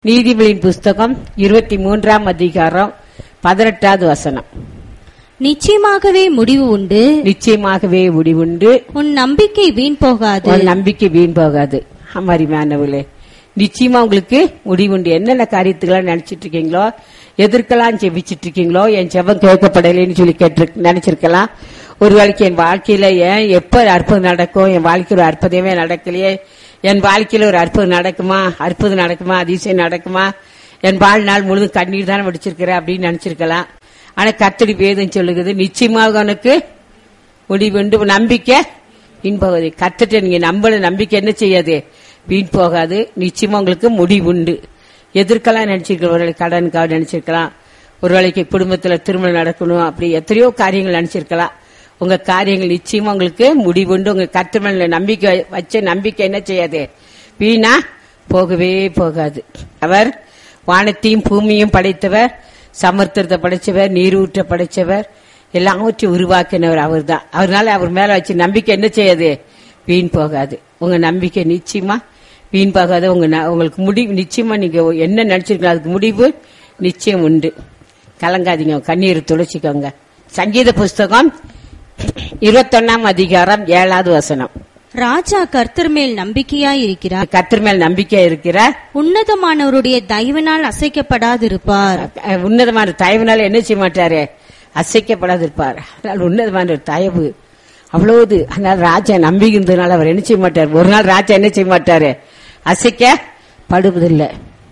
நீதிபதியின் புஸ்தகம் இருபத்தி மூன்றாம் அதிகாரம் பதினெட்டாவது வசனம் நிச்சயமாகவே முடிவு உண்டு நிச்சயமாகவே முடிவுண்டு உன் நம்பிக்கை வீண் போகாது உன் நம்பிக்கை வீண் போகாது அம்மாரிமானவர்களே நிச்சயமா உங்களுக்கு முடிவுண்டு என்னென்ன காரியத்துக்கெல்லாம் நினைச்சிட்டு இருக்கீங்களோ எதற்கெல்லாம் ஜெபிச்சிட்டு இருக்கீங்களோ என் ஜெபம் கேட்கப்படலைன்னு சொல்லி கேட்டு நினைச்சிருக்கலாம் ஒரு வேளைக்கு என் வாழ்க்கையில ஏன் எப்ப அற்புதம் நடக்கும் என் வாழ்க்கையில ஒரு அற்புதமே நடக்கலையே என் வாழ்க்கையில ஒரு அற்புதம் நடக்குமா அற்புதம் நடக்குமா அதிசயம் நடக்குமா என் வாழ்நாள் முழுதும் கண்ணீர் தானே வடிச்சிருக்கிறேன் அப்படின்னு நினைச்சிருக்கலாம் ஆனா கத்தடி வேதம் சொல்லுகிறது நிச்சயமாக உனக்கு முடிவுண்டு நம்பிக்கை வீண் போகாது கத்துட்டு நீங்க நம்பல நம்பிக்கை என்ன செய்யாது வீண் போகாது நிச்சயமா உங்களுக்கு முடிவுண்டு எதிர்க்கலாம் நினைச்சிருக்கலாம் ஒரு வேளை கடனுக்காக நினைச்சிருக்கலாம் ஒரு வேளைக்கு குடும்பத்துல திருமணம் நடக்கணும் அப்படி எத்தனையோ காரியங்கள் நினைச்சிருக்கலாம் உங்க காரியங்கள் நிச்சயமா உங்களுக்கு முடிவுண்டு உங்க கத்திரமல நம்பிக்கை வச்ச நம்பிக்கை என்ன செய்யாது வீணா போகவே போகாது அவர் வானத்தையும் பூமியும் படைத்தவர் சமுத்திரத்தை படைச்சவர் நீரூற்ற படைச்சவர் எல்லாவற்றையும் உருவாக்கினவர் அவர் தான் அவர்னால அவர் மேல வச்சு நம்பிக்கை என்ன செய்யாது வீண் போகாது உங்க நம்பிக்கை நிச்சயமா வீண் போகாது உங்க ந- உங்களுக்கு முடிவு நிச்சயமா நீங்க என்ன நினைச்சிருக்கீங்க அதுக்கு முடிவு நிச்சயம் உண்டு கலங்காதீங்க கண்ணீர் துளைச்சிக்கோங்க சங்கீத புஸ்தகம் இருபத்தொன்னாம் அதிகாரம் ஏழாவது வசனம் ராஜா கர்த்தர் மேல் நம்பிக்கையாய் இருக்கிறார் கத்தர் மேல் நம்பிக்கை இருக்கிறார் உன்னதமானவருடைய தயவினால் அசைக்கப்படாதிருப்பார் அஹ் உன்னதமான தயவுனால என்ன செய்ய மாட்டாரு அசைக்கப்படாது இருப்பார் அதனால் உன்னதமான ஒரு தயவு அவ்வளவு அதனால ராஜா நம்பி இருந்ததுனால அவர் என்ன செய்ய மாட்டார் ஒரு நாள் ராஜா என்ன செய்ய மாட்டாரு அசைக்கப்படுவதில்லை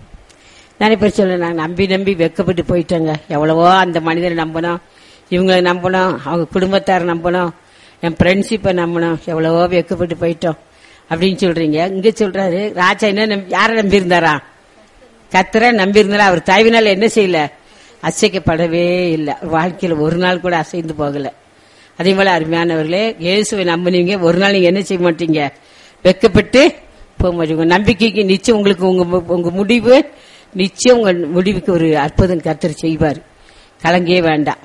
நிறைய பேர் சொல்ல நான் நம்பி நம்பி வெக்கப்பட்டு போயிட்டேங்க எவ்வளவோ அந்த மனிதரை நம்பணும் இவங்களை நம்பணும் அவங்க குடும்பத்தாரை நம்பணும் என் ஃப்ரெண்ட்ஷிப்பை நம்பணும் எவ்வளவோ வெக்கப்பட்டு போயிட்டோம் அப்படின்னு சொல்றீங்க இங்க சொல்றாரு ராஜா என்ன நம்பி- யாரை நம்பி இருந்தாரா கத்தரை நம்பி இருந்தாலும் அவர் தயவினால என்ன செய்யல அசைக்கப்படவே இல்லை வாழ்க்கையில ஒரு நாள் கூட அசைந்து போகல அதே போல அருமையானவர்களே இயேசுவை நம்பினீங்க ஒரு நாள் நீங்க என்ன செய்ய மாட்டீங்க வெக்கப்பட்டு போக மாட்டீங்க உங்க நம்பிக்கைக்கு நிச்சயம் உங்களுக்கு உங்க மு- உங்க முடிவு நிச்சயம் உங்க முடிவுக்கு ஒரு அற்புதம் கத்தர் செய்வார் கலங்கவே வேண்டாம்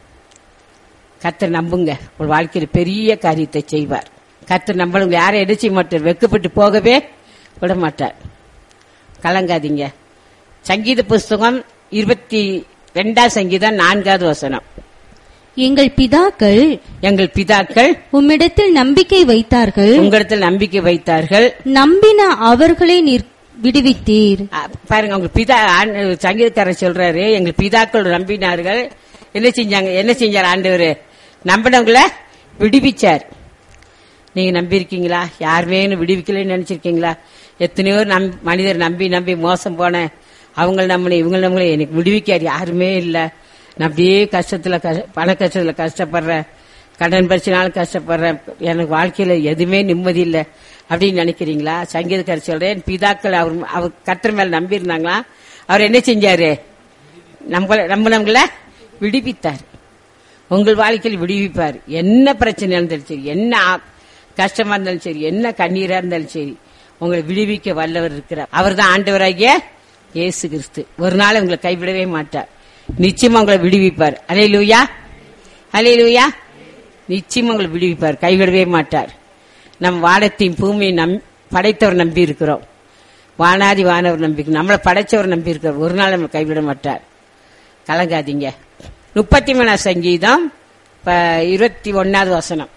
கத்தர் நம்புங்க ஒரு வாழ்க்கையில பெரிய காரியத்தை செய்வார் கத்தர் நம்பளுங்க யாரும் என்ன செய்ய மாட்டார் வெக்கப்பட்டு போகவே விட மாட்டார் கலங்காதீங்க சங்கீத புஸ்தகம் இருபத்தி ரெண்டாம் சங்கீதம் நான்காவது வசனம் எங்கள் பிதாக்கள் எங்கள் பிதாக்கள் உம்மிடத்தில் நம்பிக்கை வைத்தார்கள் உங்களிடத்தில் நம்பிக்கை வைத்தார்கள் நம்பின அவர்களை நீர் விடுவித்தீர் அ, பாருங்க உங்க பிதா ஆண்- சங்கீதக்காரர் சொல்றாரு எங்கள் பிதாக்கள் நம்பினார்கள் என்ன செஞ்சாங்க என்ன செஞ்சார் ஆண்டவர் நம்பினவங்கள விடுவிச்சார் நீங்க நம்பியிருக்கீங்களா யாருமே இன்னும் விடுவிக்கலன்னு நினைச்சிருக்கீங்களா எத்தனையோ நம் மனிதர் நம்பி நம்பி மோசம் போனேன் அவங்க நம்பின இவங்க நம்பல எனக்கு விடுவிக்கார் யாருமே இல்ல நான் அப்படியே கஷ்டத்துல கஷ்ட- பண கஷ்டத்துல கஷ்டப்படுறேன் கடன் பிரச்சனாலும் கஷ்டப்படுறேன் எனக்கு வாழ்க்கையில எதுவுமே நிம்மதி இல்ல அப்படின்னு நினைக்கிறீங்களா சங்கீதக்காரர் சொல்றேன் பிதாக்கள் அவர் அவர் கத்தர் மேல நம்பி இருந்தாங்களா அவர் என்ன செஞ்சாரு நம்மள நம்பினவங்கள விடுவித்தார் உங்கள் வாழ்க்கையில் விடுவிப்பார் என்ன பிரச்சனை இருந்தாலும் சரி என்ன ஆ- கஷ்டமா இருந்தாலும் சரி என்ன கண்ணீரா இருந்தாலும் சரி உங்களை விடுவிக்க வல்லவர் இருக்கிறார் அவர் தான் ஆண்டவராகிய இயேசு கிறிஸ்து ஒரு நாள் உங்களை கைவிடவே மாட்டார் நிச்சயமா உங்களை விடுவிப்பார் அலே லூயா அலே லூயா நிச்சயமா உங்களை விடுவிப்பார் கைவிடவே மாட்டார் நம் வானத்தையும் பூமியை நம் படைத்தவர் நம்பி இருக்கிறோம் வானாதி வானவர் நம்பி நம்மளை படைச்சவர் நம்பி இருக்கிறோம் ஒரு நாள் நம்ம கைவிட மாட்டார் கலங்காதீங்க முப்பத்தி மூணாம் சங்கீதம் ப- இருபத்தி ஒன்னாவது வசனம்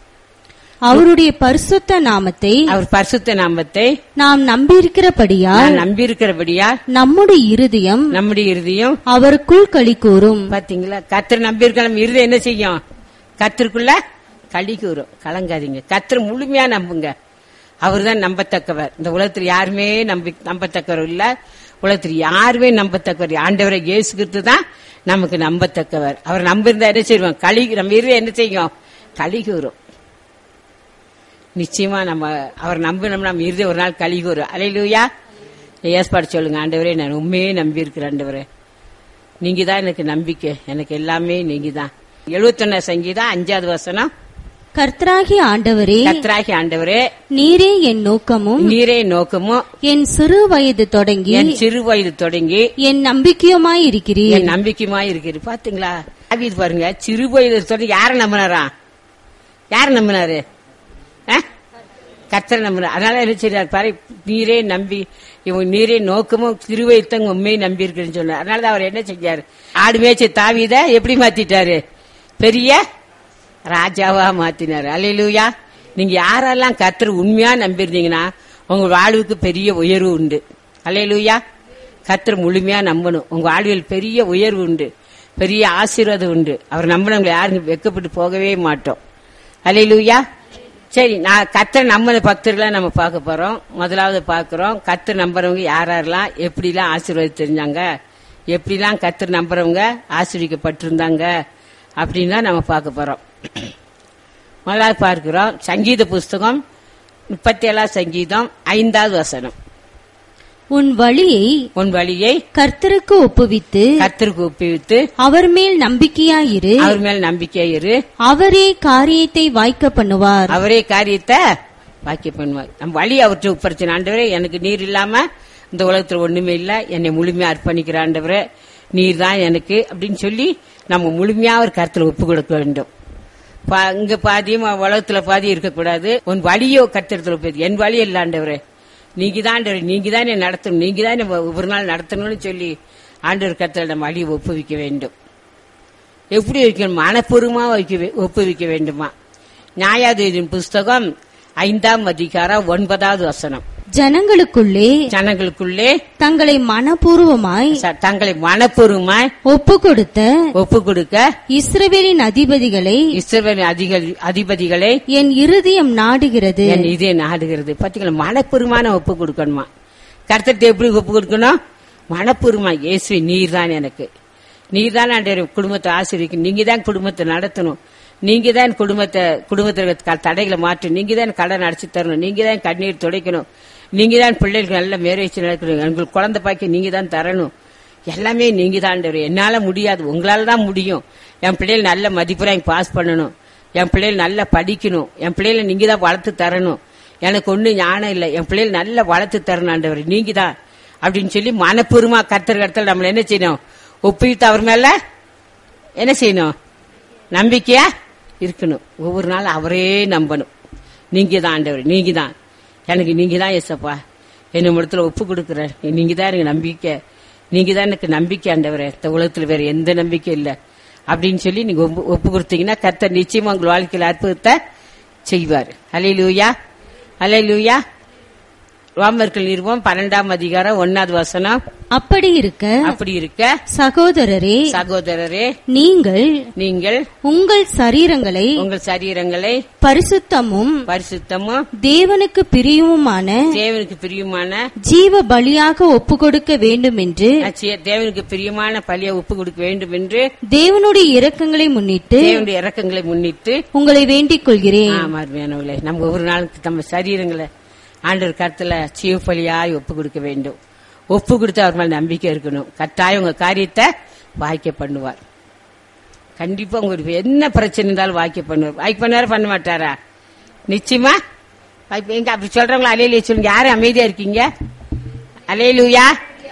அவருடைய பரிசுத்த நாமத்தை அவர் பரிசுத்த நாமத்தை நாம் நம்பியிருக்கிறபடியால் நான் நம்பியிருக்கிறபடியால் நம்முடைய இருதயம் நம்முடைய இறுதியும் அவருக்குள் களி கூறும் பாத்தீங்களா கத்தர் நம்பியிருக்க நம்ம இருதயம் என்ன செய்யும் கத்திற்குள்ள களி கூறும் கலங்காதீங்க கத்தர் முழுமையா நம்புங்க அவர் தான் நம்பத்தக்கவர் இந்த உலகத்தில் யாருமே நம்பி நம்பத்தக்கவர் இல்ல உலகத்தில் யாருமே நம்பத்தக்கவர் ஆண்டவரை இயேசு கிறிஸ்து தான் நமக்கு நம்பத்தக்கவர் அவர் நம்பியிருந்தா என்ன செய்வோம் களி நம்ம இருதயம் என்ன செய்யும் களி கூறும் நிச்சயமா நம்ம அவர் நம்பினோம் நம்ம இறுதி ஒரு நாள் கழி கூறும் அலையிலூயா ஏற்பாடு சொல்லுங்க ஆண்டவரே நான் உண்மையே நம்பி இருக்கிறேன் ஆண்டவரே நீங்க தான் எனக்கு நம்பிக்கை எனக்கு எல்லாமே நீங்க தான் எழுபத்தொன்னு சங்கீதம் அஞ்சாவது வசனம் கர்த்தராகிய ஆண்டவரே கத்ராகி ஆண்டவரே நீரே என் நோக்கமும் நீரே நோக்கமும் என் சிறு வயது தொடங்கி என் சிறு வயது தொடங்கி என் நம்பிக்கையுமாய் இருக்கிறீர் என் நம்பிக்கையுமா இருக்குது பாத்தீங்களா தாவீது பாருங்க சிறு வயது தொடங்கி யார நம்பினாரா யார நம்பினாரு கத்தரை நம்புற அதனால என்ன செய்றார் பாரு நீரே நம்பி இவன் நீரே நோக்கமும் திருவைத்தங்க உண்மையை நம்பி இருக்குன்னு சொன்னார் அதனாலதான் அவர் என்ன செஞ்சாரு ஆடு மேய்ச்ச தாவித எப்படி மாத்திட்டாரு பெரிய ராஜாவா மாத்தினாரு அலையிலூயா நீங்க யாரெல்லாம் கத்தர் உண்மையா நம்பியிருந்தீங்கன்னா உங்க வாழ்வுக்கு பெரிய உயர்வு உண்டு அலையிலூயா கத்தர் முழுமையா நம்பணும் உங்க வாழ்வில் பெரிய உயர்வு உண்டு பெரிய ஆசீர்வாதம் உண்டு அவர் நம்பினவங்க யாரும் வெக்கப்பட்டு போகவே மாட்டோம் அலையிலூயா சரி நான் கத்தர் நம்பின பக்தர்களை நம்ம பார்க்க போறோம் முதலாவது பார்க்கிறோம் கத்தர் நம்புறவங்க யார் யாரெல்லாம் எப்படிலாம் ஆசீர்வாதம் தெரிஞ்சாங்க எப்படிலாம் கத்தர் நம்புறவங்க ஆசீர்விக்கப்பட்டிருந்தாங்க அப்படின்னு தான் நம்ம பார்க்க போறோம் முதலாவது பார்க்கிறோம் சங்கீத புஸ்தகம் முப்பத்தி ஏழாம் சங்கீதம் ஐந்தாவது வசனம் உன் வழியை உன் வழியை கர்த்தருக்கு ஒப்புவித்து கத்தருக்கு ஒப்புவித்து அவர் மேல் நம்பிக்கையாயிரு அவர் மேல் நம்பிக்கை இரு அவரே காரியத்தை வாய்க்க பண்ணுவார் அவரே காரியத்தை வாக்கிய பண்ணுவார் நம்ம வழி அவற்றை ஒப்படைச்சின ஆண்டவரே எனக்கு நீர் இல்லாம இந்த உலகத்துல ஒண்ணுமே இல்ல என்னை முழுமையா அர்ப்பணிக்கிற ஆண்டவரே நீர் தான் எனக்கு அப்படின்னு சொல்லி நம்ம முழுமையா ஒரு கருத்துல ஒப்பு கொடுக்க வேண்டும் பா- இங்க பாதியும் உலகத்துல பாதி இருக்கக்கூடாது உன் வழியோ கத்திரத்துல ஒப்பு என் வழி இல்ல ஆண்டவரே நீங்க தான் ஆண்டவரே நீங்க தான் என்னை நடத்தணும் நீங்க தான் என்னை ஒவ்வொரு நாள் நடத்தணும்னு சொல்லி ஆண்டவர் கத்திர நம்ம வழியை ஒப்புவிக்க வேண்டும் எப்படி வைக்கணும் மனப்பூர்வமா வைக்க வே- ஒப்புவிக்க வேண்டுமா நியாயாதிபதியின் புஸ்தகம் ஐந்தாம் அதிகாரம் ஒன்பதாவது வசனம் ஜனங்களுக்குள்ளே ஜனங்களுக்குள்ளே தங்களை மனப்பூர்வமாய் ச- தங்களை மனப்பூர்வமாய் ஒப்பு கொடுத்த ஒப்பு கொடுக்க இஸ்ரவேலின் அதிபதிகளை இஸ்ரவேல் அதிக- அதிபதிகளை என் இருதயம் நாடுகிறது என் இதே நாடுகிறது பாத்தீங்களா மனப்பூர்வமான ஒப்பு கொடுக்கணுமா கருத்தத்தை எப்படி ஒப்பு கொடுக்கணும் மனப்பூர்வமா இயேசு நீர் தான் எனக்கு நீர் தான் ஆண்டவரே குடும்பத்தை ஆசிரியக்கணும் நீங்க தான் குடும்பத்தை நடத்தணும் நீங்க தான் குடும்பத்தை குடும்பத்தில் இருக்க தடைகளை மாற்றணும் நீங்க தான் கடன் அடைச்சு தரணும் நீங்க தான் கண்ணீர் துடைக்கணும் நீங்க தான் பிள்ளைகளுக்கு நல்ல மேரேஜ் நடக்கணும் உங்களுக்கு குழந்தை பாக்கி நீங்க தான் தரணும் எல்லாமே நீங்க தான் ஆண்டவரே என்னால முடியாது உங்களால தான் முடியும் என் பிள்ளைகள் நல்ல மதிப்பெல்லாம் பாஸ் பண்ணணும் என் பிள்ளைகள் நல்லா படிக்கணும் என் பிள்ளைகளை நீங்க தான் வளர்த்து தரணும் எனக்கு ஒன்றும் ஞானம் இல்லை என் பிள்ளைகள் நல்லா வளர்த்து தரணும் ஆண்டவர் நீங்க தான் அப்படின்னு சொல்லி மனப்பூர்வமா கத்தர் கடத்தல் நம்மள என்ன செய்யணும் ஒப்பிட்டு அவர் மேல என்ன செய்யணும் நம்பிக்கையா இருக்கணும் ஒவ்வொரு நாள் அவரே நம்பணும் நீங்க தான் ஆண்டவர் நீங்க தான் எனக்கு நீங்க தான் ஏசப்பா என்ன இடத்துல ஒப்பு கொடுக்குறேன் நீங்க தான் எனக்கு நம்பிக்கை நீங்க தான் எனக்கு நம்பிக்கை ஆண்டவரே இந்த உலகத்துல வேற எந்த நம்பிக்கை இல்லை அப்படின்னு சொல்லி நீங்க ஒப்பு- ஒப்பு கொடுத்தீங்கன்னா கர்த்தர் நிச்சயமா உங்கள் வாழ்க்கையில் அற்புதத்தை செய்வார் அலை லூயா அலை லூயா ரோமர்கள் நிறுவம் பன்னெண்டாம் அதிகாரம் ஒன்னாவது வசனம் அப்படி இருக்க அப்படி இருக்க சகோதரரே சகோதரரே நீங்கள் நீங்கள் உங்கள் சரீரங்களை உங்கள் சரீரங்களை பரிசுத்தமும் பரிசுத்தமும் தேவனுக்கு பிரியவுமான தேவனுக்கு பிரியமான ஜீவ பலியாக ஒப்பு கொடுக்க வேண்டும் என்று அச்சிய- தேவனுக்கு பிரியமான பலியை ஒப்பு கொடுக்க வேண்டும் என்று தேவனுடைய இரக்கங்களை முன்னிட்டு தேவனுடைய இறக்கங்களை முன்னிட்டு உங்களை வேண்டிக் கொள்கிறேன் ஆமா அருமையானவர்களே நம்ம ஒவ்வொரு நாளுக்கு நம்ம சரீரங்களை ஆண்டவர் கருத்துல சீவப்பலியாய் ஒப்பு கொடுக்க வேண்டும் ஒப்பு கொடுத்து அவர் மேல நம்பிக்கை இருக்கணும் கட்டாயம் உங்க காரியத்தை வாய்க்க பண்ணுவார் கண்டிப்பா உங்களுக்கு என்ன பிரச்சனை இருந்தாலும் வாய்க்க பண்ணுவார் வாய்க்க பண்ணுவாரா பண்ண மாட்டாரா நிச்சயமா வாய்ப்பு- எங்க அப்படி சொல்றவங்களா அலையிலே சொல்லுங்க யாரும் அமைதியா இருக்கீங்க அலையிலுயா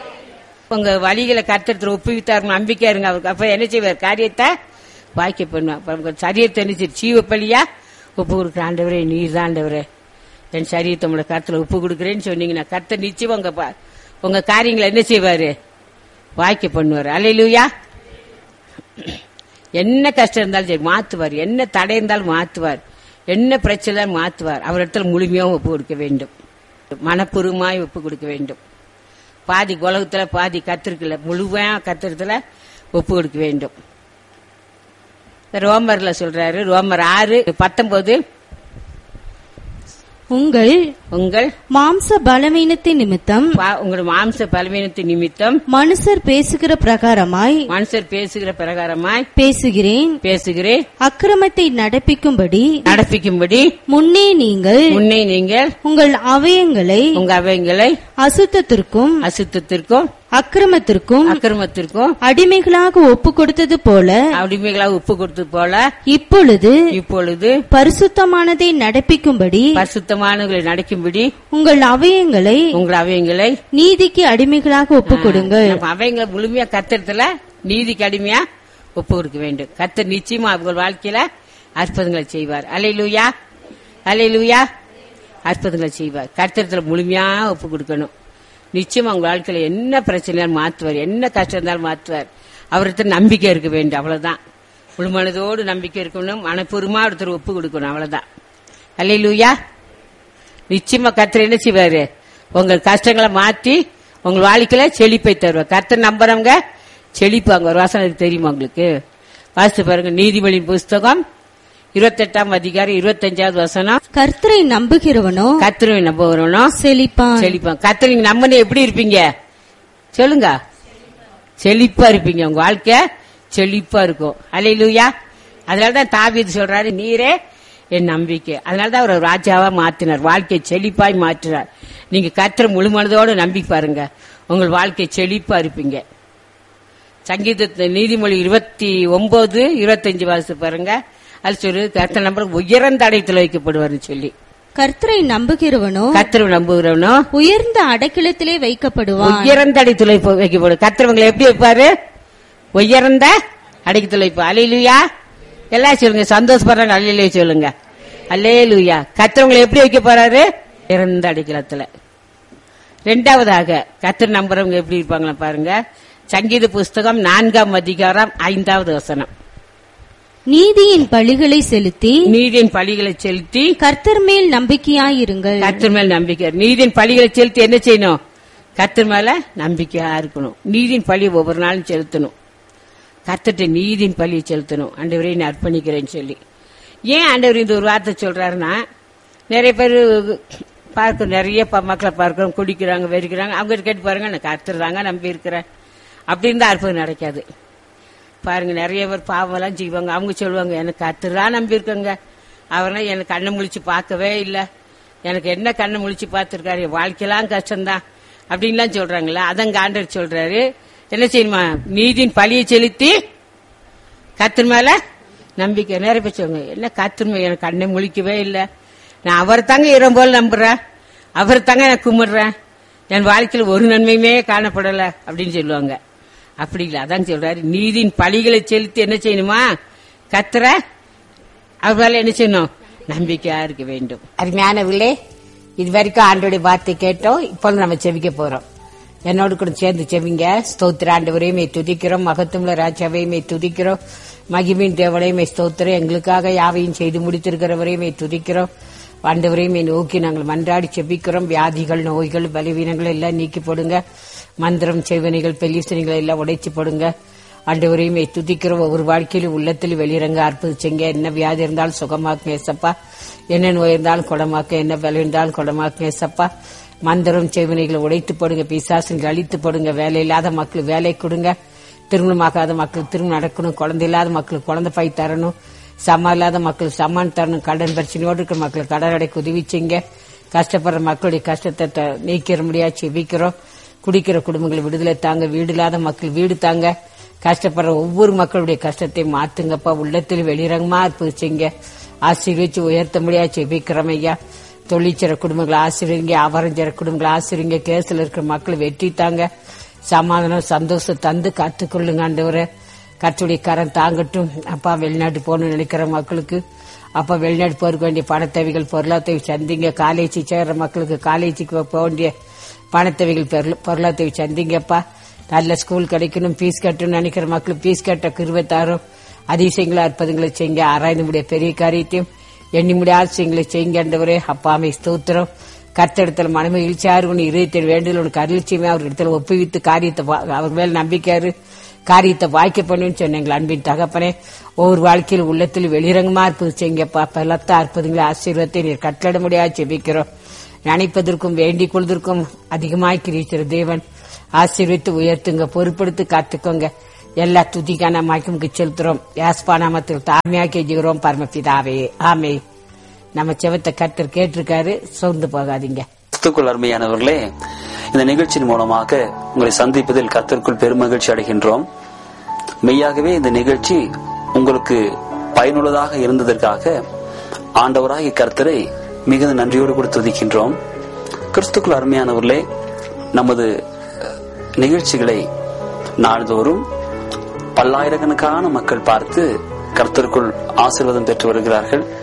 உங்க வழிகளை கத்தத்துல ஒப்புவித்தார் நம்பிக்கையா இருங்க அவருக்கு அப்ப என்ன செய்வார் காரியத்தை வாய்க்க பண்ணுவார் அப்ப உங்க சரீரத்தை என்ன செய்ய சீவப்பலியா ஒப்பு கொடுக்குற ஆண்டவரே நீர் தான் ஆண்டவரே என் சரீரத்தை உங்களோட கருத்துல ஒப்பு கொடுக்குறேன்னு சொன்னீங்கன்னா கர்த்தர் நிச்சயம் உங்க பா- உங்க காரியங்களை என்ன செய்வாரு வாய்க்க பண்ணுவார் அலையிலுயா என்ன கஷ்டம் இருந்தாலும் சரி மாத்துவார் என்ன தடை இருந்தாலும் மாத்துவார் என்ன பிரச்சனை இருந்தாலும் மாத்துவார் அவர் இடத்துல முழுமையாகவும் ஒப்பு கொடுக்க வேண்டும் மனப்பூர்வமாய் ஒப்பு கொடுக்க வேண்டும் பாதி உலகத்துல பாதி கத்திருக்கல முழுமையா கத்திரத்துல ஒப்பு கொடுக்க வேண்டும் இந்த ரோமர்ல சொல்றாரு ரோமர் ஆறு பத்தொன்பது உங்கள் உங்கள் மாம்ச பலவீனத்தின் நிமித்தம் பா- உங்கள் மாம்ச பலவீனத்தின் நிமித்தம் மனுஷர் பேசுகிற பிரகாரமாய் மனுஷர் பேசுகிற பிரகாரமாய் பேசுகிறேன் பேசுகிறேன் அக்கிரமத்தை நடப்பிக்கும்படி நடப்பிக்கும்படி முன்னே நீங்கள் முன்னே நீங்கள் உங்கள் அவயங்களை உங்க அவைங்களை அசுத்தத்திற்கும் அசுத்தத்திற்கும் அக்கிரமத்திற்கும் அக்கிரமத்திற்கும் அடிமைகளாக ஒப்பு கொடுத்தது போல அடிமைகளாக உப்பு கொடுத்தது போல இப்பொழுது இப்பொழுது பரிசுத்தமானதை நடப்பிக்கும்படி பரிசுத்தமானவர்களை நடக்கும்படி உங்கள் அவயங்களை உங்கள் அவைங்களை நீதிக்கு அடிமைகளாக ஒப்பு கொடுங்கள் நம்ம அவைங்களை முழுமையா கத்திரத்துல நீதிக்கு அடிமையா ஒப்பு கொடுக்க வேண்டும் கத்தர் நிச்சயமா அவங்க வாழ்க்கையில அற்புதங்களை செய்வார் அலையிலுயா அலையிலுயா அற்புதங்களை செய்வார் கர்த்தரத்துல முழுமையா ஒப்பு கொடுக்கணும் நிச்சயம் அவங்க வாழ்க்கையில என்ன பிரச்சனையாலும் மாத்துவார் என்ன கஷ்டம் இருந்தாலும் மாத்துவார் அவர்கிட்ட நம்பிக்கை இருக்க வேண்டும் அவ்வளவுதான் முழு மனதோடு நம்பிக்கை இருக்கணும் மனப்பூர்வமா ஒருத்தர் ஒப்பு கொடுக்கணும் அவ்வளவுதான் அல்லையிலூயா நிச்சயமா கர்த்தர் என்ன செய்வாரு உங்கள் கஷ்டங்களை மாற்றி உங்கள் வாழ்க்கையில செழிப்பை தருவார் கர்த்தர் நம்புறவங்க செழிப்பாங்க ஒரு வாசனை எனக்கு தெரியுமா உங்களுக்கு வாசித்து பாருங்க நீதிமொழி புஸ்தகம் இருபத்தெட்டாம் அதிகாரம் இருபத்தஞ்சாவது வசனம் கர்த்தரை நம்புகிறவனோ கர்த்தரை நம்புறவனும் செழிப்பான் செழிப்பான் கர்த்தர் நீங்க நம்பின எப்படி இருப்பீங்க சொல்லுங்க செழிப்பா இருப்பீங்க உங்க வாழ்க்கை செழிப்பா இருக்கும் அலையிலூயா அதனாலதான் தாவீது சொல்றாரு நீரே என் நம்பிக்கை அதனாலதான் அவர் ராஜாவா மாத்தினார் வாழ்க்கையை செழிப்பாய் மாற்றினார் நீங்க கர்த்தரை முழு மனதோட நம்பி பாருங்க உங்கள் வாழ்க்கை செழிப்பா இருப்பீங்க சங்கீத நீதிமொழி இருபத்தி ஒன்பது இருபத்தஞ்சு வாசி பாருங்க அது சொல்லு கர்த்தர் நம்பர் உயர்ந்த அடைத்துல வைக்கப்படுவார்னு சொல்லி கர்த்தரை நம்புகிறவனோ கர்த்தரை நம்புகிறவனும் உயர்ந்த அடைக்கலத்திலே வைக்கப்படுவான் உயர்ந்த அடித்துளை வைக்கப்படும் கத்திரவங்களை எப்படி வைப்பாரு உயர்ந்த அடித்துளை வைப்பு அலையிலுயா எல்லாம் சொல்லுங்க சந்தோஷப்படுறாங்க அல்லையிலே சொல்லுங்க அல்லேலுயா கத்திரவங்களை எப்படி வைக்க போறாரு உயர்ந்த அடிக்கலத்துல ரெண்டாவதாக கத்திர நம்புறவங்க எப்படி இருப்பாங்களா பாருங்க சங்கீத புஸ்தகம் நான்காம் அதிகாரம் ஐந்தாவது வசனம் நீதியின் பழிகளை செலுத்தி நீதியின் பழிகளை செலுத்தி கர்த்தர் மேல் நம்பிக்கையாயிருங்கள் கத்தர் மேல் நம்பிக்கை நீதியின் பழிகளை செலுத்தி என்ன செய்யணும் கத்தர் மேல நம்பிக்கையா இருக்கணும் நீதியின் பழி ஒவ்வொரு நாளும் செலுத்தணும் கத்தர்ட்ட நீதியின் பழியை செலுத்தணும் ஆண்டவரே நான் அர்ப்பணிக்கிறேன்னு சொல்லி ஏன் ஆண்டவர் இந்த ஒரு வார்த்தை சொல்றாருன்னா நிறைய பேர் பார்க்க நிறைய ப- மக்களை பார்க்கிறோம் குடிக்கிறாங்க வெறிக்கிறாங்க அவங்க கேட்டு பாருங்க நான் கர்த்தர் தாங்க நம்பி இருக்கிறேன் அப்படின்னு தான் அற்புதம் நடக்காது பாருங்க நிறைய பேர் பாவம்லாம் செய்வாங்க அவங்க சொல்லுவாங்க எனக்கு கர்த்தர் தான் நம்பி இருக்கங்க அவரெல்லாம் எனக்கு கண்ணை முழிச்சு பார்க்கவே இல்லை எனக்கு என்ன கண்ணை முழிச்சு பார்த்துருக்காரு என் வாழ்க்கையெல்லாம் கஷ்டம்தான் அப்படின்லாம் சொல்றாங்களா அதங்க ஆண்டர் சொல்றாரு என்ன செய்யணுமா நீதியின் பழியை செலுத்தி கத்திர மேல நம்பிக்கை நிறைய பேர் சொல்லுங்க என்ன கத்திர எனக்கு கண்ணை முழிக்கவே இல்லை நான் அவரை தாங்க இரம் போல நம்புறேன் அவரை தாங்க நான் கும்பிடுறேன் என் வாழ்க்கையில் ஒரு நன்மையுமே காணப்படல அப்படின்னு சொல்லுவாங்க அப்படி இல்லை அதான் சொல்றாரு நீதியின் பழிகளை செலுத்தி என்ன செய்யணுமா கத்துற அவரால் என்ன செய்யணும் நம்பிக்கையா இருக்க வேண்டும் அருமையானவர்களே இது வரைக்கும் ஆண்டோடைய வார்த்தை கேட்டோம் இப்போ நம்ம செவிக்க போறோம் என்னோடு கூட சேர்ந்து செவிங்க ஸ்தோத்திர ஆண்டவரையுமே துதிக்கிறோம் மகத்துவ ராஜாவையுமே துதிக்கிறோம் மகிமின் தேவனையுமே ஸ்தோத்திரம் எங்களுக்காக யாவையும் செய்து முடித்திருக்கிறவரையுமே துதிக்கிறோம் ஆண்டவரையுமே நோக்கி நாங்கள் மன்றாடி செபிக்கிறோம் வியாதிகள் நோய்கள் பலவீனங்கள் எல்லாம் நீக்கி போடுங்க மந்திரம் செய்வனைகள் பெல்லிசனைகள் எல்லாம் உடைச்சு போடுங்க ஆண்டவரையுமே துதிக்கிறோம் ஒவ்வொரு வாழ்க்கையிலும் உள்ளத்தில் வெளியிறங்க அற்புதிச்சங்க என்ன வியாதி இருந்தாலும் சுகமாக்குங்க ஏசப்பா என்ன நோய் இருந்தாலும் குணமாக்க என்ன பலம் இருந்தாலும் குணமாக்குங்க ஏசப்பா மந்திரம் செய்வனைகளை உடைத்து போடுங்க பிசாசுகள் அழித்து போடுங்க வேலை இல்லாத மக்கள் வேலை கொடுங்க திருமணமாகாத மக்கள் திருமணம் நடக்கணும் குழந்தை இல்லாத மக்களுக்கு குழந்தை பை தரணும் சமம் இல்லாத மக்கள் சமான் தரணும் கடன் பிரச்சனையோடு இருக்கிற மக்கள் கடன் அடைக்க உதவி செய்யுங்க கஷ்டப்படுற மக்களுடைய கஷ்டத்தை த- நீக்கிற முடியா செபிக்கிறோம் குடிக்கிற குடும்பங்களை விடுதலை தாங்க வீடு இல்லாத மக்கள் வீடு தாங்க கஷ்டப்படுற ஒவ்வொரு மக்களுடைய கஷ்டத்தை மாத்துங்கப்பா உள்ளத்தில் வெளிரங்கமா இருப்பிச்சிங்க ஆசீர்வச்சு உயர்த்த முடியா செபிக்கிறோம் ஐயா தொழிற்சிற குடும்பங்களை ஆசிரியங்க ஆவரஞ்சிற குடும்பங்களை ஆசிரியங்க கேஸ்ல இருக்கிற மக்களை வெற்றி தாங்க சமாதானம் சந்தோஷம் தந்து காத்துக்கொள்ளுங்க ஆண்டவரே கற்றுடைய கரம் தாங்கட்டும் அப்பா வெளிநாட்டு போகணும்னு நினைக்கிற மக்களுக்கு அப்பா வெளிநாட்டு போறதுக்கு வேண்டிய பணத்தேவைகள் பொருளாதார சந்திங்க காலேஜ் சேர்ற மக்களுக்கு காலேஜுக்கு போக வேண்டிய பணத்தேவைகள் பொருள்- பொருளாதார சந்திங்கப்பா நல்ல ஸ்கூல் கிடைக்கணும் ஃபீஸ் கட்டணும்னு நினைக்கிற மக்களுக்கு ஃபீஸ் கட்ட கிருபத்தாரும் அதிசயங்களா அற்புதங்களை செய்யுங்க ஆராய்ந்து முடிய பெரிய காரியத்தையும் எண்ணி முடியாத விஷயங்களை செய்யுங்க ஆண்டவரே அப்பாமை ஸ்தோத்திரம் கர்த்தடத்துல மனமகிழ்ச்சியா இருக்கணும் இதயத்தில் வேண்டிய உனக்கு அருளிச்சியுமே அவர் இடத்துல ஒப்புவித்து காரியத்தை வா- அவர் மேல் நம்பிக்கையாரு காரியத்தை வாய்க்க பண்ணுன்னு சொன்னீங்களா அன்பின் தகப்பனே ஒவ்வொரு வாழ்க்கையில் உள்ளத்தில் வெளிரங்கமா இருப்பது செய்யுங்கப்பா பலத்த அற்புதங்களை ஆசீர்வாதத்தை நீர் கட்டளட முடியாது செபிக்கிறோம் நினைப்பதற்கும் வேண்டிக் கொள்வதற்கும் அதிகமாய் கிரிக்கிற தேவன் ஆசீர்வித்து உயர்த்துங்க பொறுப்படுத்தி காத்துக்கோங்க எல்லா துதிக்கான மாய்க்கும் செலுத்துறோம் யாஸ்பா நாமத்தில் தாழ்மையாக்கி ஜீகிறோம் பரமபிதாவே ஆமே நம்ம செவத்தை கர்த்தர் கேட்டிருக்காரு சோர்ந்து போகாதீங்க கிறிஸ்துக்குள் அருமையானவர்களே இந்த நிகழ்ச்சியின் மூலமாக உங்களை சந்திப்பதில் கர்த்தருக்குள் பெருமகிழ்ச்சி அடைகின்றோம் மெய்யாகவே இந்த நிகழ்ச்சி உங்களுக்கு பயனுள்ளதாக இருந்ததற்காக ஆண்டவராகிய கர்த்தரை மிகுந்த நன்றியோடு கூட துதிக்கின்றோம் கிறிஸ்துக்குள் அருமையானவர்களே நமது அஹ், நிகழ்ச்சிகளை நாள்தோறும் பல்லாயிரக்கணக்கான மக்கள் பார்த்து கர்த்தருக்குள் ஆசீர்வாதம் பெற்று வருகிறார்கள்